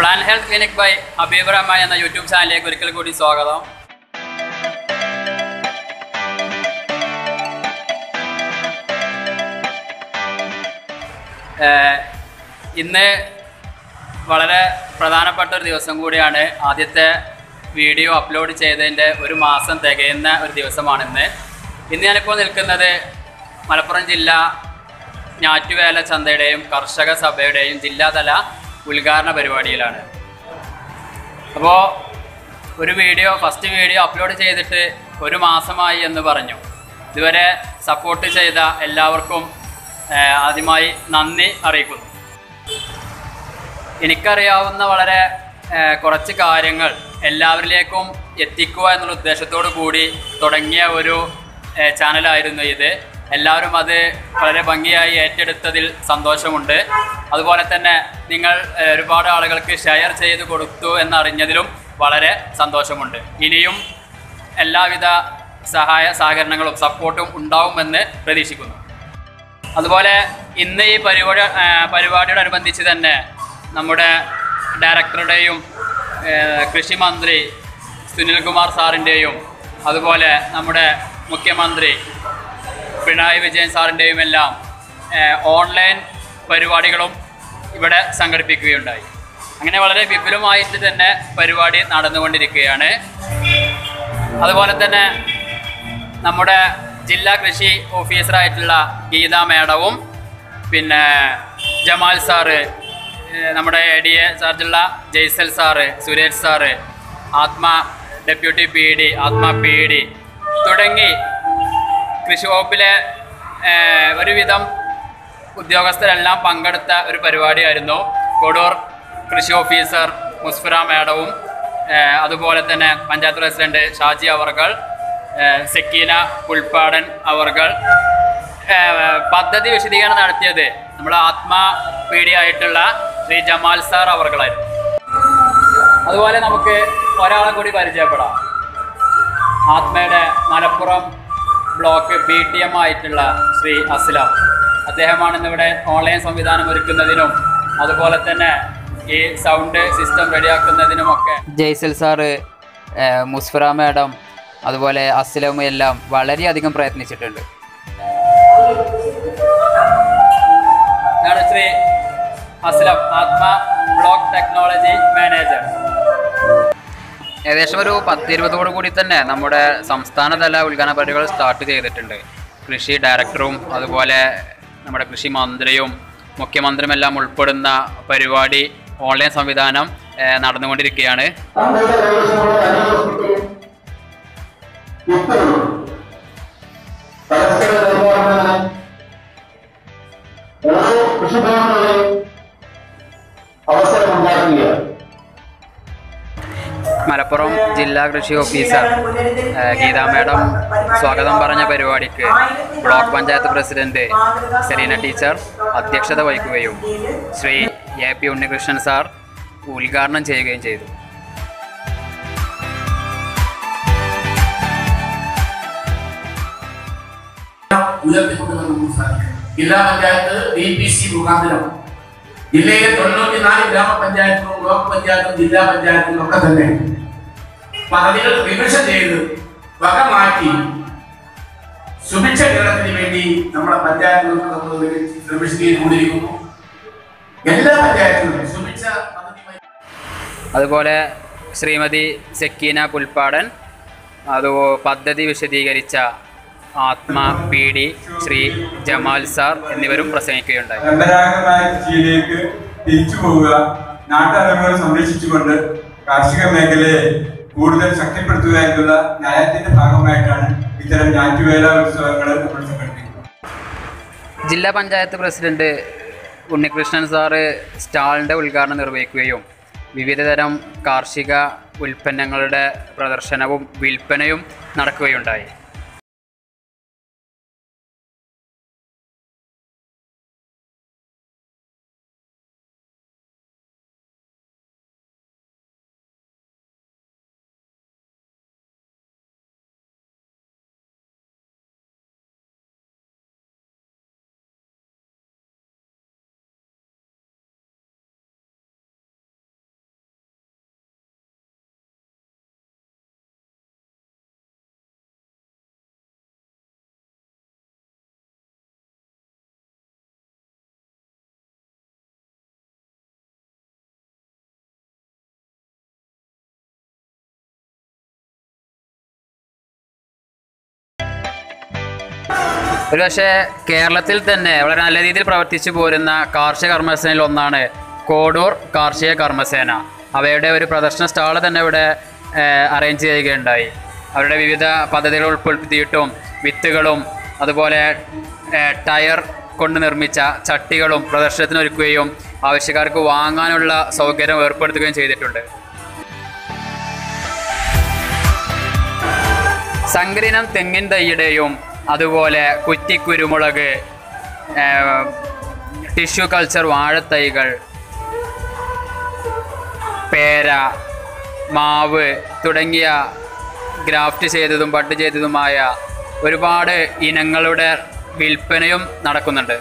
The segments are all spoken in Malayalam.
Plan health clinic by Habeeb Rahman എന്ന യൂട്യൂബ് ചാനലിലേക്ക് ഒരിക്കൽ കൂടി സ്വാഗതം ഏഹ് ഇന്ന് വളരെ പ്രധാനപ്പെട്ട ഒരു ദിവസം കൂടിയാണ് ആദ്യത്തെ വീഡിയോ അപ്ലോഡ് ചെയ്തതിൻ്റെ ഒരു മാസം തികയുന്ന ഒരു ദിവസമാണ് ഇന്ന് ഇന്ന് ഞാനിപ്പോൾ നിൽക്കുന്നത് മലപ്പുറം ജില്ല ഞാറ്റുവേല ചന്തയുടെയും കർഷക സഭയുടെയും ജില്ലാതല ഉദ്ഘാടന പരിപാടിയിലാണ് അപ്പോൾ ഒരു വീഡിയോ ഫസ്റ്റ് വീഡിയോ അപ്ലോഡ് ചെയ്തിട്ട് ഒരു മാസമായി എന്ന് പറഞ്ഞു ഇതുവരെ സപ്പോർട്ട് ചെയ്ത എല്ലാവർക്കും ഏഹ്, ആദ്യമായി നന്ദി അറിയിക്കുന്നു എനിക്കറിയാവുന്ന വളരെ ഏഹ്, കുറച്ച് കാര്യങ്ങൾ എല്ലാവരിലേക്കും എത്തിക്കുക എന്നുള്ള ഉദ്ദേശത്തോടു കൂടി തുടങ്ങിയ ഒരു ഏഹ്, ചാനലായിരുന്നു ഇത് എല്ലാവരും അത് വളരെ ഭംഗിയായി ഏറ്റെടുത്തതിൽ സന്തോഷമുണ്ട് അതുപോലെ തന്നെ നിങ്ങൾ ഏഹ്, ഒരുപാട് ആളുകൾക്ക് ഷെയർ ചെയ്ത് കൊടുത്തു എന്നറിഞ്ഞതിലും വളരെ സന്തോഷമുണ്ട് ഇനിയും എല്ലാവിധ സഹായ സഹകരണങ്ങളും സപ്പോർട്ടും ഉണ്ടാവുമെന്ന് പ്രതീക്ഷിക്കുന്നു അതുപോലെ ഇന്ന് ഈ പരിപാടി ആ, പരിപാടിയോടനുബന്ധിച്ച് തന്നെ നമ്മുടെ ഡയറക്ടറുടെയും ഏ, കൃഷി മന്ത്രി സുനിൽകുമാർ സാറിൻ്റെയും അതുപോലെ നമ്മുടെ മുഖ്യമന്ത്രി പിണറായി വിജയൻ സാറിൻ്റെയും എല്ലാം ഏ, ഓൺലൈൻ പരിപാടികളും ഇവിടെ സംഘടിപ്പിക്കുകയുണ്ടായി അങ്ങനെ വളരെ വിപുലമായിട്ട് തന്നെ പരിപാടി നടന്നുകൊണ്ടിരിക്കുകയാണ് അതുപോലെ തന്നെ നമ്മുടെ ജില്ലാ കൃഷി ഓഫീസറായിട്ടുള്ള ഗീത മേഡവും പിന്നെ ജമാൽ സാറ് ഏഹ് നമ്മുടെ എ ഡി എ ചാർജുള്ള Jaisal sir Suresh sir ATMA deputy P D ATMA P D തുടങ്ങി കൃഷി വകുപ്പിലെ ഏഹ് ഒരുവിധം ഉദ്യോഗസ്ഥരെല്ലാം പങ്കെടുത്ത ഒരു പരിപാടിയായിരുന്നു കൊടൂർ കൃഷി ഓഫീസർ മുസ്ഫിറ മേഡവും ഏഹ് അതുപോലെ തന്നെ പഞ്ചായത്ത് പ്രസിഡന്റ് ഷാജി അവർകൾ ഏഹ് സെക്കീന പുൽപ്പാടൻ അവർകൾ ഏഹ് പദ്ധതി വിശദീകരണം നടത്തിയത് നമ്മുടെ ആത്മാ പീഡിയായിട്ടുള്ള ശ്രീ ജമാൽ സാർ അവർകളായിരുന്നു അതുപോലെ നമുക്ക് ഒരാളെ കൂടി പരിചയപ്പെടാം ആത്മയുടെ Malappuram block B T M ആയിട്ടുള്ള ശ്രീ അസ്ലാം അദ്ദേഹമാണ് ഇന്നിവിടെ ഓൺലൈൻ സംവിധാനം ഒരുക്കുന്നതിനും അതുപോലെ തന്നെ ഈ സൗണ്ട് സിസ്റ്റം റെഡിയാക്കുന്നതിനുമൊക്കെ ജയ്സൽ സാറ് മുസ്ഫറ മാഡം അതുപോലെ അസ്ലം എല്ലാം വളരെയധികം പ്രയത്നിച്ചിട്ടുണ്ട് ഇതാണ് ശ്രീ അസ്ലം ആത്മ ബ്ലോക്ക് ടെക്നോളജി മാനേജർ ഏകദേശം ഒരു പത്തിരുപതോടു കൂടി തന്നെ നമ്മുടെ സംസ്ഥാനതല ഉദ്ഘാടന പരിപാടികൾ സ്റ്റാർട്ട് ചെയ്തിട്ടുണ്ട് കൃഷി ഡയറക്ടറും അതുപോലെ നമ്മുടെ കൃഷി മന്ത്രിയും മുഖ്യമന്ത്രിയും എല്ലാം ഉൾപ്പെടുന്ന പരിപാടി ഓൺലൈൻ സംവിധാനം ഏഹ്, നടന്നുകൊണ്ടിരിക്കുകയാണ് തങ്ങളുടെ കൈവശമുള്ള അനുഭവത്തിൽ ഇപ്പോഴും പരസ്പര നിർമ്മാണത്തിന് ഓരോ കൃഷിഭവനുകളെയും അവസരമുണ്ടാക്കുകയാണ് മലപ്പുറം ജില്ലാ കൃഷി ഓഫീസർ ഏഹ്, ഗീത മാഡം സ്വാഗതം പറഞ്ഞ പരിപാടിക്ക് block panchayat president Selina teacher അധ്യക്ഷത വഹിക്കുകയും Shri A P Unnikrishnan sir ഉദ്ഘാടനം ചെയ്യുകയും ചെയ്തു ഉയർത്തിക്കൊണ്ടുവരാൻ നമുക്ക് സാധിക്കും ജില്ലാ പഞ്ചായത്ത് ഡി പി സി മുഖാന്തരം ജില്ലയിലെ തൊണ്ണൂറ്റിനാല് ഗ്രാമപഞ്ചായത്തുകളും ബ്ലോക്ക് പഞ്ചായത്തും ജില്ലാ പഞ്ചായത്തും ഒക്കെ തന്നെ പദ്ധതികൾ റിവിഷൻ ചെയ്ത് വക മാറ്റി സുഭിക്ഷ കേരളത്തിന് വേണ്ടി നമ്മുടെ പഞ്ചായത്തുകൾക്ക് നമ്മൾ റിവിഷൻ ചെയ്തുകൊണ്ടിരിക്കുന്നു എല്ലാ പഞ്ചായത്തുകളും സുഭിക്ഷ പദ്ധതിയുമായി അതുപോലെ ശ്രീമതി സെക്കീന പുൽപ്പാടൻ അത് പദ്ധതി വിശദീകരിച്ച ATMA P D Shri Jamal sir എന്നിവരും പ്രസംഗിക്കുകയുണ്ടായി പരമ്പരാഗതമായ കൃഷിയിലേക്ക് തിരിച്ചു പോവുക നാട്ടറിവുകൾ സംരക്ഷിച്ചുകൊണ്ട് കാർഷിക മേഖലയെ കൂടുതൽ ശക്തിപ്പെടുത്തുക എന്നുള്ള നയത്തിന്റെ ഭാഗമായിട്ടാണ് ഇത്തരം ഞാറ്റുവേല ഉത്സവങ്ങൾ നമ്മൾ സംഘടിപ്പിക്കുന്നത് ജില്ലാ പഞ്ചായത്ത് പ്രസിഡന്റ് ഉണ്ണികൃഷ്ണൻ സാറ് സ്റ്റാളിൻ്റെ ഉദ്ഘാടനം നിർവഹിക്കുകയും വിവിധതരം കാർഷിക ഉൽപ്പന്നങ്ങളുടെ പ്രദർശനവും വിൽപ്പനയും നടക്കുകയുണ്ടായി ഒരുപക്ഷെ കേരളത്തിൽ തന്നെ വളരെ നല്ല രീതിയിൽ പ്രവർത്തിച്ചു പോരുന്ന കാർഷിക കർമ്മസേനയിൽ ഒന്നാണ് കോഡൂർ കാർഷിക കർമ്മസേന അവയുടെ ഒരു പ്രദർശന സ്റ്റാൾ തന്നെ ഇവിടെ അറേഞ്ച് ചെയ്യുകയുണ്ടായി അവരുടെ വിവിധ പദ്ധതികൾ ഉൾപ്പെടുത്തിയിട്ടും വിത്തുകളും അതുപോലെ ഏഹ്, ടയർ കൊണ്ട് നിർമ്മിച്ച ചട്ടികളും പ്രദർശനത്തിന് ഒരുക്കുകയും ആവശ്യക്കാർക്ക് വാങ്ങാനുള്ള സൗകര്യം ഏർപ്പെടുത്തുകയും ചെയ്തിട്ടുണ്ട് സങ്കരീനം തെങ്ങിൻ തൈയുടെയും അതുപോലെ കുറ്റിക്കുരുമുളക് ഏഹ്, ടിഷ്യൂ കൾച്ചർ വാഴത്തൈകൾ പേര മാവ് തുടങ്ങിയ ഗ്രാഫ്റ്റ് ചെയ്തതും ബഡ് ചെയ്തതുമായ ഒരുപാട് ഇനങ്ങളുടെ വിൽപ്പനയും നടക്കുന്നുണ്ട്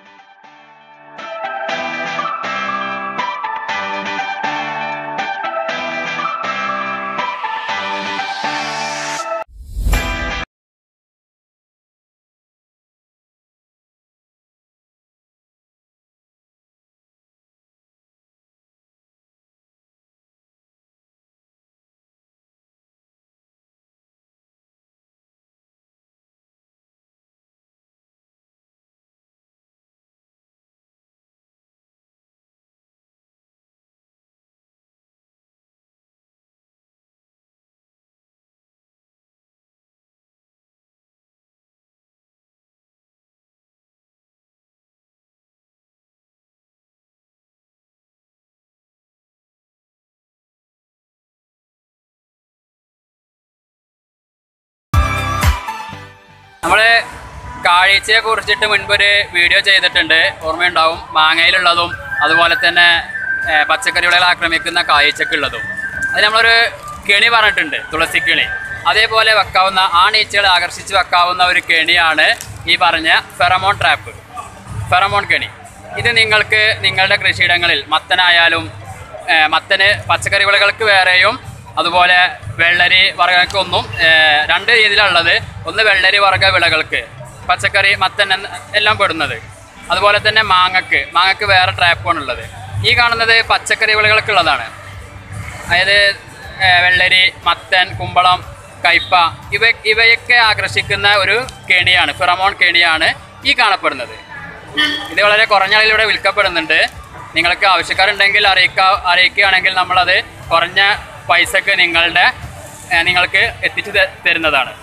നമ്മൾ കാഴ്ചയെ കുറിച്ചിട്ട് മുൻപൊരു വീഡിയോ ചെയ്തിട്ടുണ്ട് ഓർമ്മയുണ്ടാവും മാങ്ങയിലുള്ളതും അതുപോലെ തന്നെ ഏഹ്, പച്ചക്കറികളെ ആക്രമിക്കുന്ന കാഴ്ചക്കുള്ളതും അത് നമ്മളൊരു കെണി പറഞ്ഞിട്ടുണ്ട് തുളസി കെണി അതേപോലെ വെക്കാവുന്ന ആ നീച്ചകളെ ആകർഷിച്ച് വെക്കാവുന്ന ഒരു കെണിയാണ് ഈ പറഞ്ഞ ഫെറമോൺ ട്രാപ്പ് ഫെറമോൺ കെണി ഇത് നിങ്ങൾക്ക് നിങ്ങളുടെ കൃഷിയിടങ്ങളിൽ മത്തനായാലും ഏഹ്, മത്തന് പച്ചക്കറി വിളകൾക്ക് വേറെയും അതുപോലെ വെള്ളരി വർഗ്ഗങ്ങൾക്കൊന്നും ഏഹ്, രണ്ട് രീതിയിലുള്ളത് ഒന്ന് വെള്ളരി വർഗ്ഗ വിളകൾക്ക് പച്ചക്കറി മത്തൻ എന്ന എല്ലാം പെടുന്നത് അതുപോലെ തന്നെ മാങ്ങക്ക് മാങ്ങക്ക് വേറെ ട്രാപ്പാണ് ഉള്ളത് ഈ കാണുന്നത് പച്ചക്കറി വിളകൾക്കുള്ളതാണ് അതായത് ഏഹ്, വെള്ളരി മത്തൻ കുമ്പളം കയ്പ ഇവ ഇവയൊക്കെ ആകർഷിക്കുന്ന ഒരു കെണിയാണ് ഫിറമോൺ കെണിയാണ് ഈ കാണപ്പെടുന്നത് ഇത് വളരെ കുറഞ്ഞ അളവിൽ ഇവിടെ വിൽക്കപ്പെടുന്നുണ്ട് നിങ്ങൾക്ക് ആവശ്യക്കാരുണ്ടെങ്കിൽ അറിയിക്ക അറിയിക്കുകയാണെങ്കിൽ നമ്മളത് കുറഞ്ഞ പൈസക്ക് നിങ്ങളുടെ ഏഹ്, നിങ്ങൾക്ക് എത്തിച്ചു ത- തരുന്നതാണ്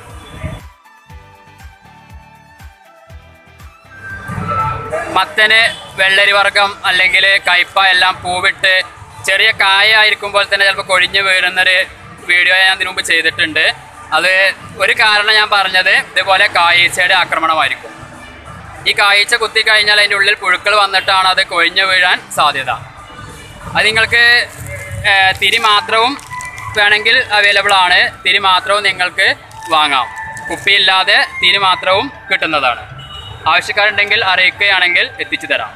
മത്തന് വെള്ളരി വർഗം അല്ലെങ്കിൽ കയ്പ എല്ലാം പൂവിട്ട് ചെറിയ കായ ആയിരിക്കുമ്പോൾ തന്നെ ചിലപ്പോൾ കൊഴിഞ്ഞു വീഴുന്നൊരു വീഡിയോ ഞാൻ ഇതിനു മുമ്പ് ചെയ്തിട്ടുണ്ട് അത് ഒരു കാരണം ഞാൻ പറഞ്ഞത് ഇതുപോലെ കായീച്ചയുടെ ആക്രമണമായിരിക്കും ഈ കായ്ച്ച കുത്തി കഴിഞ്ഞാൽ അതിൻ്റെ ഉള്ളിൽ പുഴുക്കൾ വന്നിട്ടാണ് അത് കൊഴിഞ്ഞു വീഴാൻ സാധ്യത അത് നിങ്ങൾക്ക് ഏഹ്, തിരി മാത്രവും വേണമെങ്കിൽ അവൈലബിൾ ആണ് തിരി മാത്രവും നിങ്ങൾക്ക് വാങ്ങാം കുപ്പിയില്ലാതെ തിരി മാത്രവും കിട്ടുന്നതാണ് ആവശ്യക്കാരുണ്ടെങ്കിൽ അറിയിക്കുകയാണെങ്കിൽ എത്തിച്ചു തരാം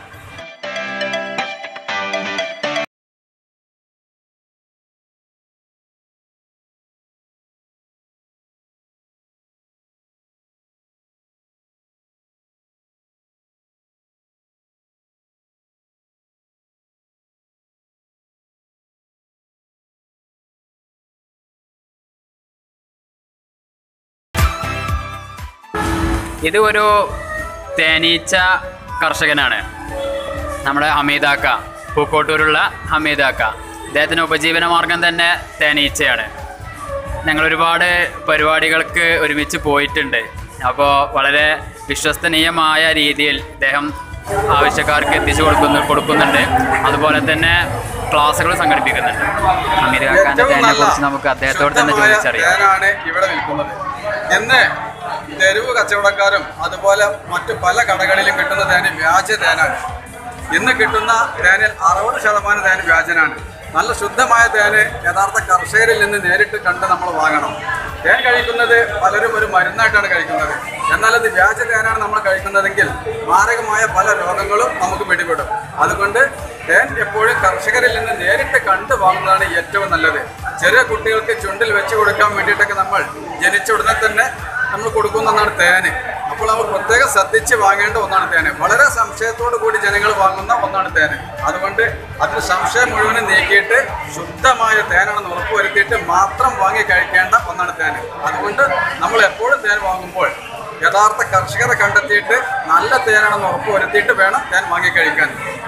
ഇത് ഒരു തേനീച്ച കർഷകനാണ് നമ്മുടെ ഹമീദാക്ക പൂക്കോട്ടൂരുള്ള ഹമീദാക്ക അദ്ദേഹത്തിന് ഉപജീവന മാർഗം തന്നെ തേനീച്ചയാണ് ഞങ്ങൾ ഒരുപാട് പരിപാടികൾക്ക് ഒരുമിച്ച് പോയിട്ടുണ്ട് അപ്പോൾ വളരെ വിശ്വസനീയമായ രീതിയിൽ അദ്ദേഹം ആവശ്യക്കാർക്ക് എത്തിച്ചു കൊടുക്കുന്നു കൊടുക്കുന്നുണ്ട് അതുപോലെ തന്നെ ക്ലാസ്സുകൾ സംഘടിപ്പിക്കുന്നുണ്ട് ഹമീദ് കാക്കാൻ്റെ തേനെ കുറിച്ച് നമുക്ക് അദ്ദേഹത്തോട് തന്നെ ശുദ്ധമായ ചോദിച്ചറിയാം തേനാണ് ഇവിടെ വിൽക്കുന്നത് ഇന്ന് തെരുവ് കച്ചവടക്കാരും അതുപോലെ മറ്റു പല കടകളിലും കിട്ടുന്ന തേന് വ്യാജ തേനാണ് ഇന്ന് കിട്ടുന്ന തേനിൽ അറുപത് ശതമാനം തേൻ വ്യാജനാണ് നല്ല ശുദ്ധമായ തേന് യഥാർത്ഥ കർഷകരിൽ നിന്ന് നേരിട്ട് കണ്ട് നമ്മൾ വാങ്ങണം തേൻ കഴിക്കുന്നത് പലരും ഒരു മരുന്നായിട്ടാണ് കഴിക്കുന്നത് എന്നാൽ അത് വ്യാജ തേനാണ് നമ്മൾ കഴിക്കുന്നതെങ്കിൽ മാരകമായ പല രോഗങ്ങളും നമുക്ക് പിടിപെടും അതുകൊണ്ട് തേൻ എപ്പോഴും കർഷകരിൽ നിന്ന് നേരിട്ട് കണ്ട് വാങ്ങുന്നതാണ് ഏറ്റവും നല്ലത് ചെറിയ കുട്ടികൾക്ക് ചുണ്ടിൽ വെച്ച് കൊടുക്കാൻ വേണ്ടിയിട്ടൊക്കെ നമ്മൾ ജനിച്ച ഉടനെ തന്നെ നമ്മൾ കൊടുക്കുന്നതാണ് തേന് അപ്പോൾ അവർ പ്രത്യേകം ശ്രദ്ധിച്ച് വാങ്ങേണ്ട ഒന്നാണ് തേന് വളരെ സംശയത്തോടു കൂടി ജനങ്ങൾ വാങ്ങുന്ന ഒന്നാണ് തേന് അതുകൊണ്ട് അതിന് സംശയം മുഴുവനും നീക്കിയിട്ട് ശുദ്ധമായ തേനാണെന്ന് ഉറപ്പുവരുത്തിയിട്ട് മാത്രം വാങ്ങി കഴിക്കേണ്ട ഒന്നാണ് തേന് അതുകൊണ്ട് നമ്മൾ എപ്പോഴും തേൻ വാങ്ങുമ്പോൾ യഥാർത്ഥ കർഷകരെ കണ്ടെത്തിയിട്ട് നല്ല തേനാണെന്ന് ഉറപ്പ് വരുത്തിയിട്ട് വേണം തേൻ വാങ്ങിക്കഴിക്കാൻ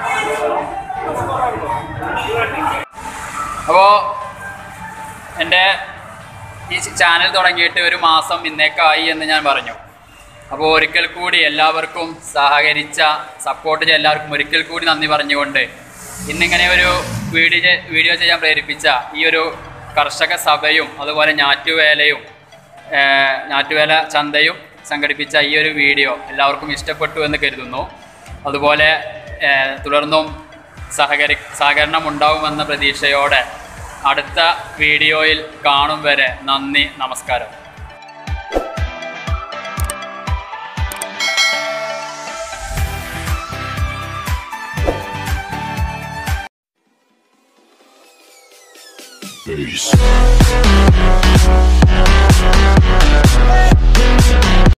അപ്പോൾ എൻ്റെ ഈ ചാനൽ തുടങ്ങിയിട്ട് ഒരു മാസം ഇന്നേക്കായി എന്ന് ഞാൻ പറഞ്ഞു അപ്പോൾ ഒരിക്കൽ കൂടി എല്ലാവർക്കും സഹകരിച്ച സപ്പോർട്ട് ചെയ്ത എല്ലാവർക്കും ഒരിക്കൽ കൂടി നന്ദി പറഞ്ഞുകൊണ്ട് ഇന്നിങ്ങനെ ഒരു വീഡിയോ ചെ- വീഡിയോ ചെയ്യാൻ പ്രേരിപ്പിച്ച ഈ ഒരു കർഷക സഭയും അതുപോലെ ഞാറ്റുവേലയും ഏഹ്, ഞാറ്റുവേല ചന്തയും സംഘടിപ്പിച്ച ഈ ഒരു വീഡിയോ എല്ലാവർക്കും ഇഷ്ടപ്പെട്ടു എന്ന് കരുതുന്നു അതുപോലെ ഏഹ്, തുടർന്നും സഹകരി സഹകരണം ഉണ്ടാവുമെന്ന പ്രതീക്ഷയോടെ അടുത്ത വീഡിയോയിൽ കാണും വരെ നന്ദി നമസ്കാരം Peace.